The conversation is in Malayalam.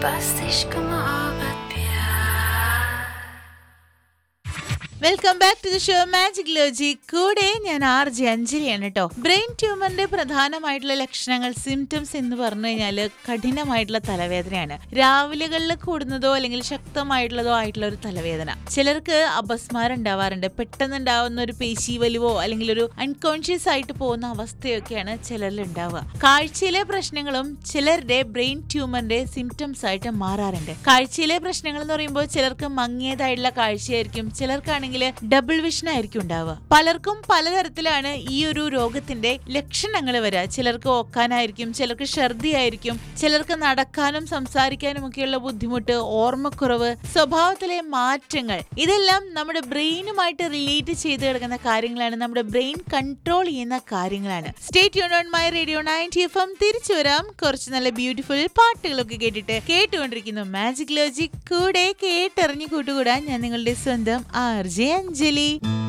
बस इश्क मोहब्बत प्यार welcome back to the show magic logic കൂടെ ഞാൻ ആർ ജെ അഞ്ജലിയാണ് കേട്ടോ ബ്രെയിൻ ട്യൂമറിന്റെ പ്രധാനമായിട്ടുള്ള ലക്ഷണങ്ങൾ സിംറ്റംസ് എന്ന് പറഞ്ഞു കഴിഞ്ഞാൽ കഠിനമായിട്ടുള്ള തലവേദനയാണ് രാവിലെകളിൽ കൂടുന്നതോ അല്ലെങ്കിൽ ശക്തമായിട്ടുള്ളതോ ആയിട്ടുള്ള ഒരു തലവേദന ചിലർക്ക് അപസ്മാരം ഉണ്ടാവാറുണ്ട് പെട്ടെന്ന് ഉണ്ടാവുന്ന ഒരു പേശി വലിവോ അല്ലെങ്കിൽ ഒരു അൺകോൺഷ്യസ് ആയിട്ട് പോകുന്ന അവസ്ഥയൊക്കെയാണ് ചിലരിൽ ഉണ്ടാവുക കാഴ്ചയിലെ പ്രശ്നങ്ങളും ചിലരുടെ ബ്രെയിൻ ട്യൂമറിന്റെ സിംറ്റംസ് ആയിട്ട് മാറാറുണ്ട് കാഴ്ചയിലെ പ്രശ്നങ്ങൾ എന്ന് പറയുമ്പോൾ ചിലർക്ക് മങ്ങിയതായിട്ടുള്ള കാഴ്ചയായിരിക്കും ചിലർക്കാണെങ്കിൽ ഡബിൾ വിഷൻ ആയിരിക്കും ഉണ്ടാവുക പലർക്കും പലതരത്തിലാണ് ഈ ഒരു രോഗത്തിന്റെ ലക്ഷണങ്ങൾ വരിക ചിലർക്ക് ഓക്കാനായിരിക്കും ചിലർക്ക് ഛർദി ആയിരിക്കും ചിലർക്ക് നടക്കാനും സംസാരിക്കാനും ഒക്കെയുള്ള ബുദ്ധിമുട്ട് ഓർമ്മക്കുറവ് സ്വഭാവത്തിലെ മാറ്റങ്ങൾ ഇതെല്ലാം നമ്മുടെ ബ്രെയിനുമായിട്ട് റിലേറ്റ് ചെയ്ത് കിടക്കുന്ന കാര്യങ്ങളാണ് നമ്മുടെ ബ്രെയിൻ കൺട്രോൾ ചെയ്യുന്ന കാര്യങ്ങളാണ് സ്റ്റേറ്റ് യൂൺ on my radio ninety F M തിരിച്ചു വരാം കുറച്ച് നല്ല ബ്യൂട്ടിഫുൾ പാട്ടുകളൊക്കെ കേട്ടിട്ട് കേട്ടുകൊണ്ടിരിക്കുന്നു മാജിക് ലോജിക് കൂടെ കേട്ടറിഞ്ഞു കൂട്ടുകൂടാൻ ഞാൻ നിങ്ങളുടെ സ്വന്തം ആർ ജെ അഞ്ജലി